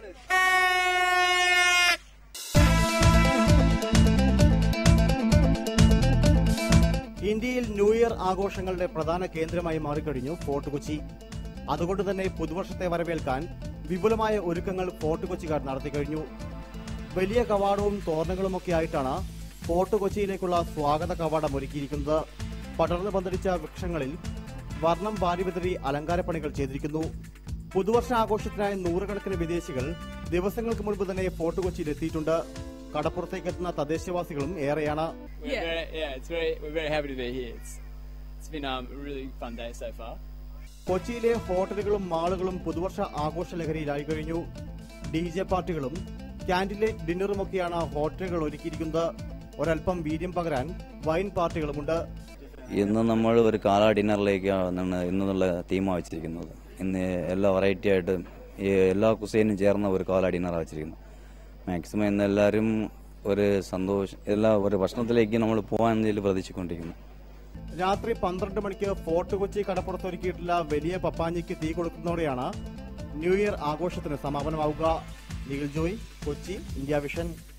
ഇന്ത്യയിൽ new year ആഘോഷങ്ങളുടെ പ്രധാന കേന്ദ്രമായി മാറിക്കഴിഞ്ഞു ഫോർട്ട് കൊച്ചി അതുകൊണ്ട് തന്നെ പുതുവർഷത്തെ വരവേൽക്കാൻ വിപുലമായ ഒരുക്കങ്ങൾ ഫോർട്ട് കൊച്ചിക്കാർ നടത്തിക്കഴിഞ്ഞു വലിയ കവാടവും തോരണങ്ങളുമൊക്കെ ആയിട്ടാണ് ഫോർട്ട് കൊച്ചിയിലേക്കുള്ള സ്വാഗത കവാടം ഒരുക്കിയിരിക്കുന്നത് പടർന്നു പന്തലിച്ച വൃക്ഷങ്ങളിൽ വർണ്ണം വാരിവിതറി അലങ്കാരപ്പണികൾ ചെയ്തിരിക്കുന്നു പുതുവർഷ ആഘോഷത്തിനായി നൂറുകണക്കിന് വിദേശികൾ ദിവസങ്ങൾക്ക് മുൻപ് തന്നെ ഫോർട്ട് കൊച്ചിയിൽ എത്തിയിട്ടുണ്ട് കടപ്പുറത്തേക്ക് എത്തുന്ന തദ്ദേശവാസികളും ഏറെയാണ് We're Yeah. very, yeah, it's very, we're very happy to be here. It's, it's been um, a really fun day so far. കൊച്ചിയിലെ ഹോട്ടലുകളും മാളുകളും പുതുവർഷ ആഘോഷ ലഹരിയിലായി കഴിഞ്ഞു ഡി ജെ പാർട്ടികളും ക്യാൻഡിൽ ലൈറ്റ് ഡിന്നറുമൊക്കെയാണ് ഹോട്ടലുകൾ ഒരുക്കിയിരിക്കുന്നത് ഒരൽപ്പം വീര്യം പകരാൻ വൈൻ പാർട്ടികളുമുണ്ട് ഇന്ന് നമ്മൾ ഒരു കാല ഡിന്നറിലേക്കാണ് ഇന്നുള്ള തീമാണ് വെച്ചിരിക്കുന്നത് ഇന്ന് എല്ലാ വെറൈറ്റി ആയിട്ട് ഈ എല്ലാ കുസൈനും ചേർന്ന ഒരു കാല ഡിന്നറാണ് വെച്ചിരിക്കുന്നത് മാക്സിമം ഇന്ന് എല്ലാവരും ഒരു സന്തോഷം എല്ലാ ഒരു ഭക്ഷണത്തിലേക്ക് നമ്മൾ പോകാൻ എന്തെങ്കിലും പ്രതീക്ഷിക്കൊണ്ടിരിക്കുന്നു രാത്രി പന്ത്രണ്ട് മണിക്ക് ഫോർട്ട് കൊച്ചി കടപ്പുറത്തൊരുക്കിയിട്ടുള്ള വലിയ പപ്പാഞ്ഞിക്ക് തീ കൊടുക്കുന്നതോടെയാണ് ന്യൂ ഇയർ ആഘോഷത്തിന് സമാപനമാവുക നിഖിൽ ജോയ് കൊച്ചി ഇന്ത്യ വിഷൻ